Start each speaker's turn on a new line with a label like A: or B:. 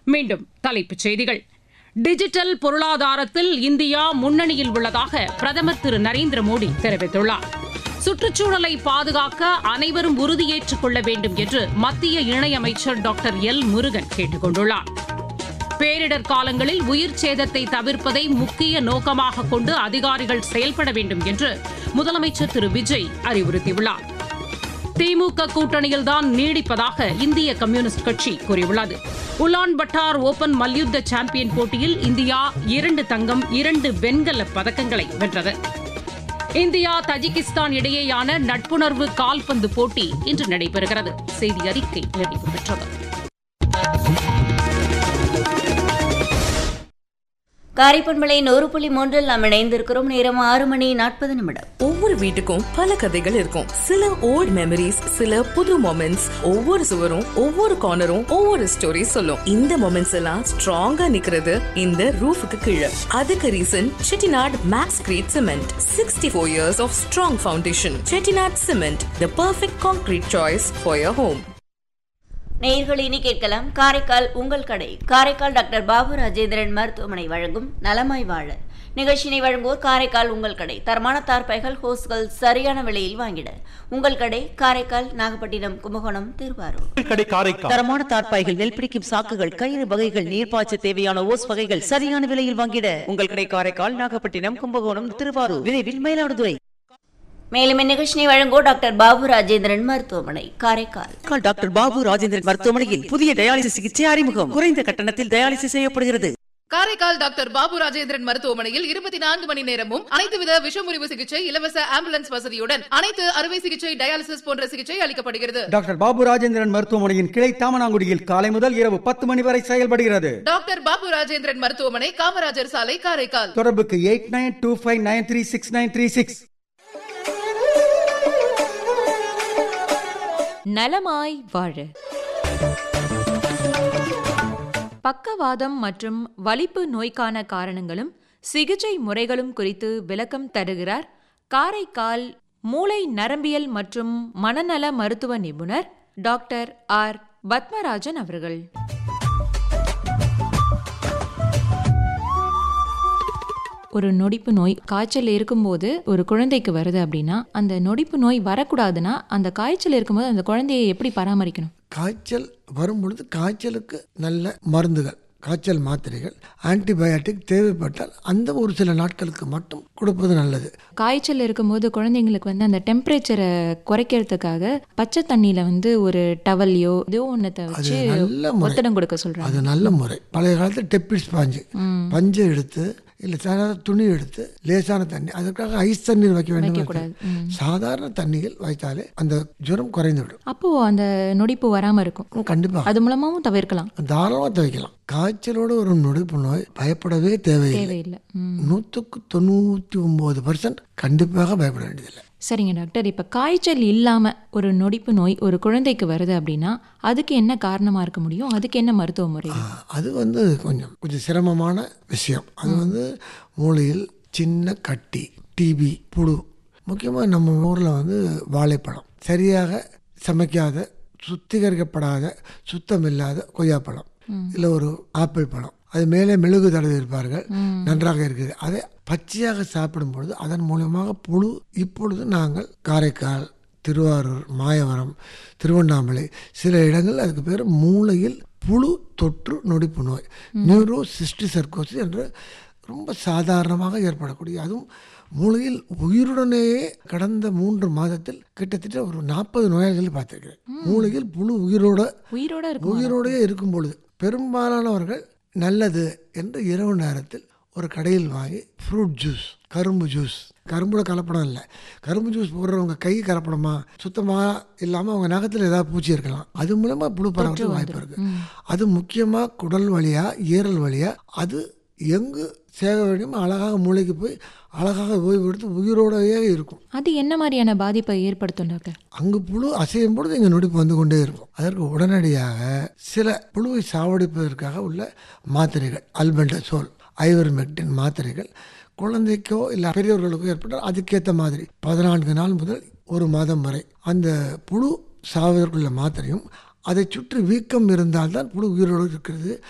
A: மீண்டும் தலைப்புச் செய்திகள் டிஜிட்டல் பொருளாதாரத்தில் இந்தியா முன்னணியில் உள்ளதாக பிரதமர் திரு நரேந்திர மோடி தெரிவித்துள்ளார் சுற்றுச்சூழலை பாதுகாக்க அனைவரும் உறுதியேற்றுக் கொள்ள வேண்டும் என்று மத்திய இணையமைச்சர் டாக்டர் எல் முருகன் கேட்டுக் கொண்டுள்ளார் பேரிடர் காலங்களில் உயிர் சேதத்தை தவிர்ப்பதை முக்கிய நோக்கமாக கொண்டு அதிகாரிகள் செயல்பட வேண்டும் என்று முதலமைச்சர் திரு விஜய் அறிவுறுத்தியுள்ளார் திமுக கூட்டணியில்தான் நீடிப்பதாக இந்திய கம்யூனிஸ்ட் கட்சி கூறியுள்ளது உலான் பட்டார் ஓபன் மல்யுத்த சாம்பியன் போட்டியில் இந்தியா இரண்டு தங்கம் இரண்டு வெண்கல பதக்கங்களை வென்றது இந்தியா தஜிகிஸ்தான் இடையேயான நட்புணர்வு கால்பந்து போட்டி இன்று நடைபெறுகிறது செய்தி அறிக்கை நிறைவு பெற்றது
B: காரைப்பண்பளை நூறு புள்ளி மூன்றில் நாம் இணைந்திருக்கிறோம் நேரம் ஆறு மணி நாற்பது நிமிடம்
C: ஒவ்வொரு வீட்டுக்கும் பல கதைகள் இருக்கும் சில ஓல்ட் மெமரிஸ் சில புது மொமெண்ட்ஸ் ஒவ்வொரு சுவரும் ஒவ்வொரு கார்னரும் ஒவ்வொரு ஸ்டோரி சொல்லும் இந்த மொமெண்ட்ஸ் எல்லாம் ஸ்ட்ராங்கா நிக்கிறது இந்த ரூஃபுக்கு கீழே அதுக்கு reason Chettinad makes great cement sixty four years of strong foundation Chettinad cement the perfect concrete choice for your home
B: நேயர்கள் இனி கேட்கலாம் காரைக்கால் உங்கள் கடை காரைக்கால் டாக்டர் பாபு ராஜேந்திரன் மருத்துவமனை வழங்கும் நலமாய் வாழ நிகழ்ச்சியினை வழங்குவோர் காரைக்கால் உங்கள் கடை தரமான தார்பைகள் ஹோஸ்கள் சரியான விலையில் வாங்கிட உங்கள் கடை காரைக்கால் நாகப்பட்டினம் கும்பகோணம் திருவாரூர்
D: கடை காரைக்கால்
E: தரமான தார்ப்பாய்கள் நெல் பிடிக்கும் சாக்குகள் கயிறு வகைகள் நீர்ப்பாய்ச்ச தேவையான ஓஸ் வகைகள் சரியான விலையில் வாங்கிட உங்கள் கடை காரைக்கால் நாகப்பட்டினம் கும்பகோணம் திருவாரூர் விரைவில் மயிலாடுதுறை
B: மேலும் இந்நிகழ்ச்சியை வழங்குவோர் டாக்டர் பாபு ராஜேந்திரன் மருத்துவமனை காரைக்கால்
E: காரைக்கால் டாக்டர் பாபு ராஜேந்திரன் மருத்துவமனையில் புதிய டயாலிசிஸ் சிகிச்சை அறிமுகம் குறைந்த கட்டணத்தில் டயாலிசிஸ் செய்யப்படுகிறது
F: காரைக்கால் டாக்டர் பாபு ராஜேந்திரன் மருத்துவமனையில் இருபத்தி நான்கு மணி நேரமும் அனைத்து வித விஷமுறிவு சிகிச்சை இலவச ஆம்புலன்ஸ் வசதியுடன் அனைத்து அறுவை சிகிச்சை டயாலிசிஸ் போன்ற சிகிச்சை அளிக்கப்படுகிறது
G: டாக்டர் பாபு ராஜேந்திரன் மருத்துவமனையின் கிளை தாமனாங்குடியில் காலை முதல் இரவு பத்து மணி வரை செயல்படுகிறது
F: டாக்டர் பாபு ராஜேந்திரன் மருத்துவமனை காமராஜர் சாலை காரைக்கால்
G: தொடர்புக்கு eight nine two five nine three six nine three six
H: நலமாய் வாழ பக்கவாதம் மற்றும் வலிப்பு நோய்க்கான காரணங்களும் சிகிச்சை முறைகளும் குறித்து விளக்கம் தருகிறார் காரைக்கால் மூளை நரம்பியல் மற்றும் மனநல மருத்துவ நிபுணர் டாக்டர் ஆர் பத்மராஜன் அவர்கள் ஒரு நொடிப்பு நோய் காய்ச்சல் இருக்கும்போது ஒரு குழந்தைக்கு வருது அப்படின்னா அந்த நொடிப்பு நோய் வரக்கூடாதுன்னா அந்த காய்ச்சல் இருக்கும்போது அந்த குழந்தையை எப்படி பராமரிக்கணும்
I: காய்ச்சல் வரும் பொழுது காய்ச்சலுக்கு நல்ல மருந்துகள் காய்ச்சல் மாத்திரைகள் ஆன்டிபயோட்டிக் தேவைப்பட்டால் அந்த ஒரு சில நாட்களுக்கு மட்டும் கொடுப்பது நல்லது
H: காய்ச்சல் இருக்கும்போது குழந்தைங்களுக்கு வந்து அந்த டெம்பரேச்சரை குறைக்கிறதுக்காக பச்சை தண்ணியில வந்து ஒரு டவல்லையோ இதோ ஒன்றத்தை
I: அது
H: வச்சு
I: நல்ல முறை
H: ஒத்தடம் கொடுக்க சொல்றாங்க
I: அது நல்ல முறை பழைய காலத்தில் டெப்பிஸ் பாஞ்சு பஞ்சை எடுத்து இல்லை சாதாரண துணி எடுத்து லேசான தண்ணி அதுக்காக ஐஸ் தண்ணீர் வைக்க வேண்டும்
H: வைக்கக்கூடாது. ம்.
I: சாதாரண தண்ணியில் வைத்தாலே அந்த ஜுரம் குறைந்து விடும்
H: அப்போ அந்த நொடிப்பு வராம இருக்கும்
I: கண்டிப்பாக
H: அது மூலமாவும் தவிர்க்கலாம்
I: தாராளமாக துவைக்கலாம் காய்ச்சலோடு ஒரு நொடிப்பு நோய் பயப்படவே தேவையில்லை
H: தேவையில்லை ம்.
I: நூற்றுக்கு தொண்ணூற்றி ஒம்பது பர்சன்ட் கண்டிப்பாக பயப்பட வேண்டியதில்லை
H: சரிங்க டாக்டர் இப்போ காய்ச்சல் இல்லாம ஒரு நொடிப்பு நோய் ஒரு குழந்தைக்கு வருது அப்படின்னா அதுக்கு என்ன காரணமா இருக்க முடியும் அதுக்கு என்ன மருத்துவ முறை
I: ஆ, அது வந்து கொஞ்சம் கொஞ்சம் சிரமமான விஷயம் அது வந்து மூளையில் சின்ன கட்டி டிபி புழு முக்கியமாக நம்ம ஊரில் வந்து வாழைப்பழம் சரியாக சமைக்காத சுத்திகரிக்கப்படாத சுத்தம் இல்லாத கொய்யாப்பழம் இல்லை ஒரு ஆப்பிள் பழம் அது மேலே மெழுகு தடவி இருப்பார்கள் நன்றாக இருக்குது அதை பச்சையாக சாப்பிடும் பொழுது அதன் மூலமாக புழு இப்பொழுது நாங்கள் காரைக்கால் திருவாரூர் மாயவரம் திருவண்ணாமலை சில இடங்கள் அதுக்கு பேர் மூளையில் புழு தொற்று நொடிப்பு நோய் நியூரோ சிஸ்டி சர்க்கோசிஸ் என்று ரொம்ப சாதாரணமாக ஏற்படக்கூடிய அதுவும் மூளையில் உயிருடனேயே கடந்த மூன்று மாதத்தில் கிட்டத்தட்ட ஒரு நாற்பது நோயாளிகளை பார்த்திருக்கிறேன் மூளையில் புழு உயிரோட
H: உயிரோட இருக்கும்
I: உயிரோடயே இருக்கும் பொழுது பெரும்பாலானவர்கள் நல்லது என்று இரவு நேரத்தில் ஒரு கடையில் வாங்கி ஃப்ரூட் ஜூஸ் கரும்பு ஜூஸ் கரும்புல கலப்படம் இல்லை கரும்பு ஜூஸ் போடுறவங்க கை கலப்படமா சுத்தமாக இல்லாமல் அவங்க நகத்தில் ஏதாவது பூச்சி இருக்கலாம் அது மூலமாக புழு பரவறதுக்கு வாய்ப்பு இருக்குது அது முக்கியமாக குடல் வழியாக ஈரல் வழியாக அது எங்கு சேக வேண்டுமோ அழகாக மூளைக்கு போய் அழகாக ஓய்வு எடுத்து உயிரோடவே இருக்கும்
H: அது என்ன மாதிரியான பாதிப்பை ஏற்படுத்தும் டாக்டர்
I: அங்கு புழு அசையும் பொழுது இங்கே நொடிப்பு வந்து கொண்டே இருக்கும் அதற்கு உடனடியாக சில புழுவை சாவடிப்பதற்காக உள்ள மாத்திரைகள் அல்பெண்டசோல் ஐவர்மெக்டின் மாத்திரைகள் குழந்தைக்கோ இல்லை பெரியவர்களுக்கோ ஏற்பட்டால் அதுக்கேற்ற மாதிரி பதினான்கு நாள் முதல் ஒரு மாதம் வரை அந்த புழு சாவதற்குள்ள மாத்திரையும் அதை சுற்றி வீக்கம் இருந்தால்தான் புழு உயிரோடு இருக்கிறது